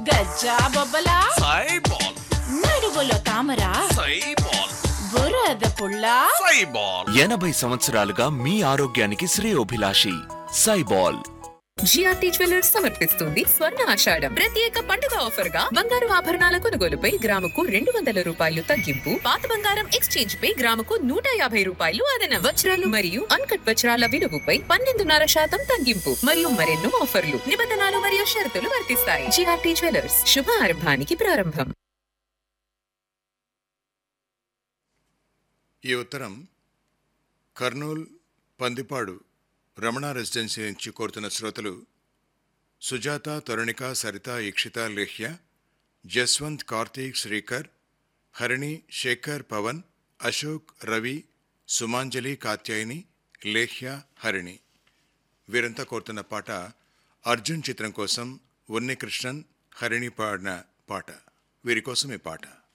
గజ్జా బొబ్బల సైబాల్ నడువులో తామర సైబాల్ బురద పుల్ల సైబాల్ ఎనభై సంవత్సరాలుగా మీ ఆరోగ్యానికి శ్రేయోభిలాషి సైబాల్ జిఆర్టీ జ్యువెలర్స్ సమర్పిస్తుంది స్వర్ణ ఆషాఢం ప్రత్యేక పండుగ ఆఫర్ గా బంగారు ఆభరణాల కొనుగోలుపై గ్రాముకు రెండు వందల రూపాయలు తగ్గింపు పాత బంగారం ఎక్స్చేంజ్ పై గ్రాముకు నూట యాభై రూపాయలు అదనం వజ్రాలు మరియు అన్కట్ వజ్రాల విలువపై పన్నెండున్నర శాతం తగ్గింపు మరియు మరెన్నో ఆఫర్లు నిబంధనలు మరియు షరతులు వర్తిస్తాయి జిఆర్టీ జ్యువెలర్స్ శుభ ఆరంభానికి ప్రారంభం ఈ ఉత్తరం కర్నూల్ పందిపాడు రమణ రెసిడెన్సీ నుంచి కోరుతున్న శ్రోతలు సుజాత తరుణిక సరిత ఈక్షిత లేహ్య జస్వంత్ కార్తీక్ శ్రీకర్ హరిణి శేఖర్ పవన్ అశోక్ రవి సుమాంజలి కాత్యాయని లేహ్య హరిణి వీరంతా కోరుతున్న పాట అర్జున్ చిత్రం కోసం ఉన్ని కృష్ణన్ హరిణి పాడిన పాట వీరి కోసం ఈ పాట